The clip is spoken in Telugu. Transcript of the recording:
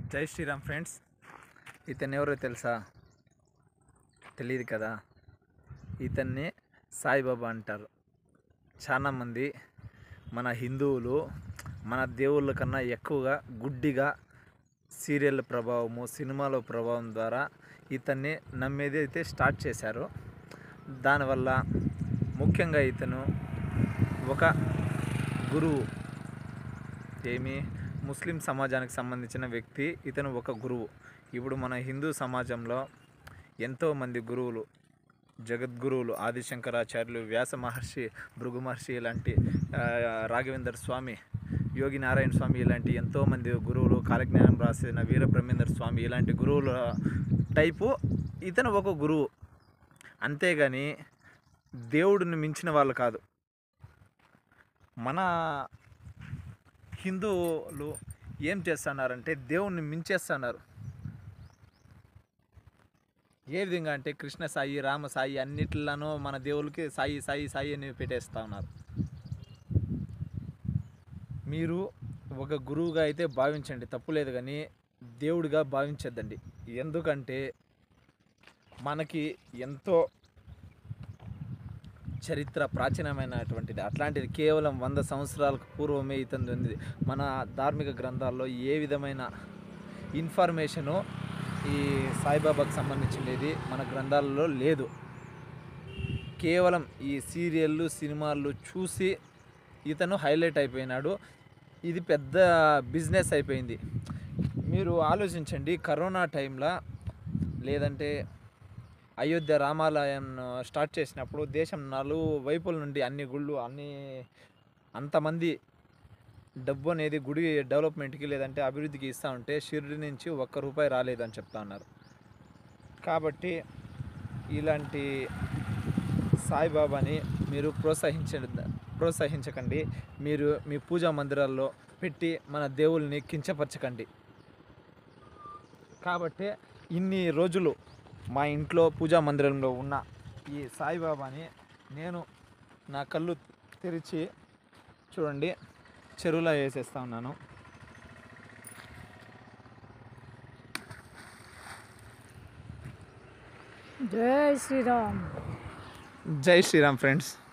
జై శ్రీరామ్ ఫ్రెండ్స్ ఇతను ఎవరో తెలుసా తెలియదు కదా ఇతన్ని సాయిబాబా అంటారు చాలామంది మన హిందువులు మన దేవుళ్ళ కన్నా ఎక్కువగా గుడ్డిగా సీరియల్ ప్రభావము సినిమాల ప్రభావం ద్వారా ఇతన్ని నమ్మేది అయితే స్టార్ట్ చేశారు దానివల్ల ముఖ్యంగా ఇతను ఒక గురువు ఏమి ముస్లిం సమాజానికి సంబంధించిన వ్యక్తి ఇతను ఒక గురువు ఇప్పుడు మన హిందూ సమాజంలో ఎంతోమంది గురువులు జగద్గురువులు ఆదిశంకరాచార్యులు వ్యాస మహర్షి భృగు మహర్షి ఇలాంటి ఆ, రాఘవేందర్ స్వామి యోగి నారాయణ స్వామి ఇలాంటి ఎంతోమంది గురువులు కాలజ్ఞానం రాసిన వీర బ్రహ్మేందర్ స్వామి ఇలాంటి గురువుల టైపు ఇతను ఒక గురువు అంతేగాని దేవుడిని మించిన వాళ్ళు కాదు మన హిందువులు ఏం చేస్తున్నారంటే దేవుణ్ణి మించేస్తున్నారు ఏ విధంగా అంటే కృష్ణ సాయి రామ సాయి అన్నిట్లనూ మన దేవుళ్ళకి సాయి సాయి సాయి అని పెట్టేస్తా ఉన్నారు మీరు ఒక గురువుగా అయితే భావించండి తప్పులేదు కానీ దేవుడిగా భావించద్దండి ఎందుకంటే మనకి ఎంతో చరిత్ర ప్రాచీనమైనటువంటిది అట్లాంటిది కేవలం వంద సంవత్సరాలకు పూర్వమే ఇతను ఉంది మన ధార్మిక గ్రంథాల్లో ఏ విధమైన ఇన్ఫర్మేషను ఈ సాయిబాబాకు సంబంధించినది మన గ్రంథాలలో లేదు కేవలం ఈ సీరియళ్ళు సినిమాలు చూసి ఇతను హైలైట్ అయిపోయినాడు ఇది పెద్ద బిజినెస్ అయిపోయింది మీరు ఆలోచించండి కరోనా టైంలో లేదంటే అయోధ్య రామాలయం స్టార్ట్ చేసినప్పుడు దేశం నలుగు వైపుల నుండి అన్ని గుళ్ళు అన్ని అంతమంది డబ్బు అనేది గుడి డెవలప్మెంట్కి లేదంటే అభివృద్ధికి ఇస్తూ ఉంటే షిరిడి నుంచి ఒక్క రూపాయి రాలేదని చెప్తా ఉన్నారు కాబట్టి ఇలాంటి సాయిబాబాని మీరు ప్రోత్సహించ ప్రోత్సహించకండి మీరు మీ పూజా మందిరాల్లో పెట్టి మన దేవుల్ని కించపరచకండి కాబట్టి ఇన్ని రోజులు మా ఇంట్లో పూజా మందిరంలో ఉన్న ఈ సాయిబాబాని నేను నా కళ్ళు తెరిచి చూడండి చెరువులో వేసేస్తా ఉన్నాను జై శ్రీరామ్ జై శ్రీరామ్ ఫ్రెండ్స్